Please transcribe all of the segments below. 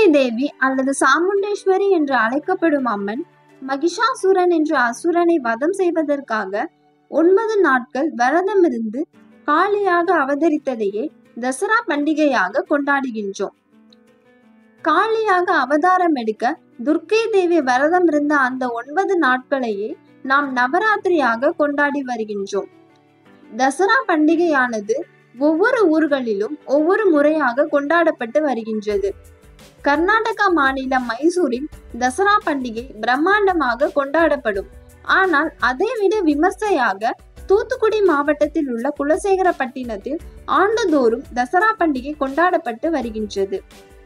தேவி அல்லது சாமுண்டேஸ்வரி என்று அழைக்கப்படும் அம்மன் மகிஷாசுரன் என்ற அசுரனை வதம் செய்வதற்காக ஒன்பது நாட்கள் விரதமிருந்து காளியாக அவதரித்ததையே தசரா பண்டிகையாக கொண்டாடுகின்றோம் காளியாக அவதாரம் எடுக்க துர்க்கை தேவி விரதம் இருந்த அந்த ஒன்பது நாட்களையே நாம் நவராத்திரியாக கொண்டாடி வருகின்றோம் தசரா பண்டிகையானது ஒவ்வொரு ஊர்களிலும் ஒவ்வொரு முறையாக கொண்டாடப்பட்டு வருகின்றது கர்நாடகா மாநிலம் மைசூரில் தசரா பண்டிகை பிரம்மாண்டமாக கொண்டாடப்படும் ஆனால் அதைவிட விமர்சையாக தூத்துக்குடி மாவட்டத்தில் உள்ள குலசேகரப்பட்டினத்தில் ஆண்டுதோறும் தசரா பண்டிகை கொண்டாடப்பட்டு வருகின்றது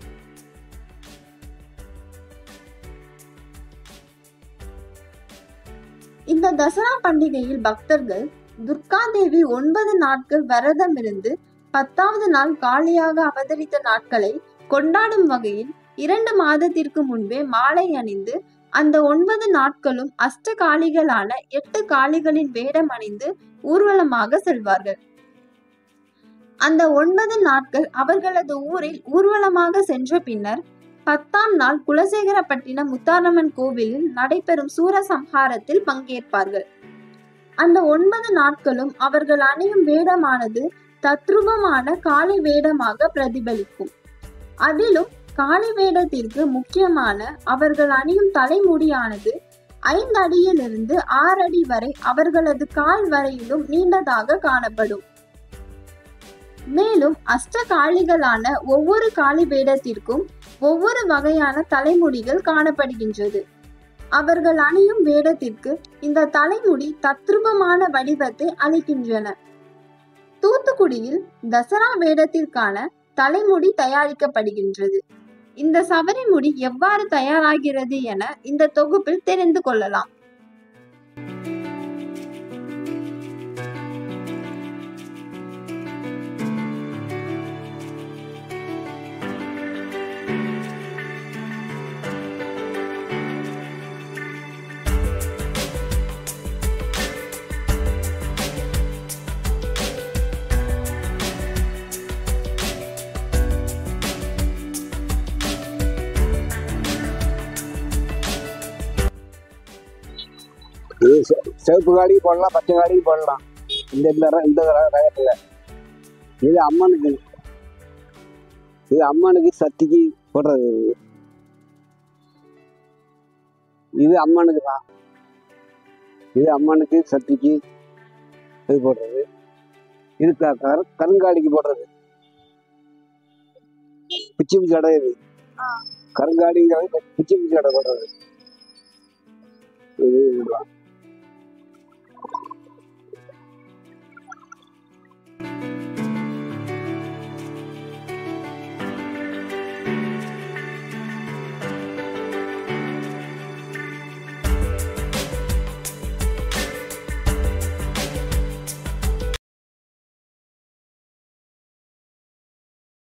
இந்த தசரா பண்டிகையில் பக்தர்கள் துர்காதேவி ஒன்பது நாட்கள் விரதம் இருந்து பத்தாவது நாள் காளியாக அவதரித்த நாட்களை கொண்டாடும் வகையில் இரண்டு மாதத்திற்கு முன்பே மாலை அணிந்து அந்த ஒன்பது நாட்களும் அஷ்ட காளிகளான எட்டு காளிகளின் வேடம் அணிந்து ஊர்வலமாக செல்வார்கள் அந்த ஒன்பது நாட்கள் அவர்களது ஊரில் ஊர்வலமாக சென்ற பின்னர் பத்தாம் நாள் குலசேகரப்பட்டினம் முத்தாரம்மன் கோவிலில் நடைபெறும் சூரசம்ஹாரத்தில் பங்கேற்பார்கள் அந்த ஒன்பது நாட்களும் அவர்கள் அணியும் வேடமானது தத்ரூபமான காளி வேடமாக பிரதிபலிக்கும் அதிலும் காளி வேடத்திற்கு முக்கியமான அவர்கள் அணியும் தலைமுடியானது ஐந்து அடியிலிருந்து ஆறு அடி வரை அவர்களது கால் வரையிலும் நீண்டதாக காணப்படும் மேலும் அஷ்ட காளிகளான ஒவ்வொரு காளி வேடத்திற்கும் ஒவ்வொரு வகையான தலைமுடிகள் காணப்படுகின்றது அவர்கள் அணியும் வேடத்திற்கு இந்த தலைமுடி தத்ரூபமான வடிவத்தை அளிக்கின்றன தூத்துக்குடியில் தசரா வேடத்திற்கான தலைமுடி தயாரிக்கப்படுகின்றது இந்த சவரி முடி எவ்வாறு தயாராகிறது என இந்த தொகுப்பில் தெரிந்து கொள்ளலாம் இது செ- சிவப்பு காடிக்கு போடலாம் பச்சை காடிக்கு போடலாம் இந்த இந்த ர- இந்த ர- ரகத்துல இது அம்மனுக்கு இது அம்மனுக்கு சக்திக்கு போடுறது இது. இது அம்மனுக்கு தான் இது அம்மனுக்கு சக்திக்கு இது போடுறது இது க- கரு கருங்காடிக்கு போடுறது பிச்சி பிச்சி கடை இது கருங்காடிங்கிறது பிச்சி பிச்சி கடை போடுறது இது இதுதான்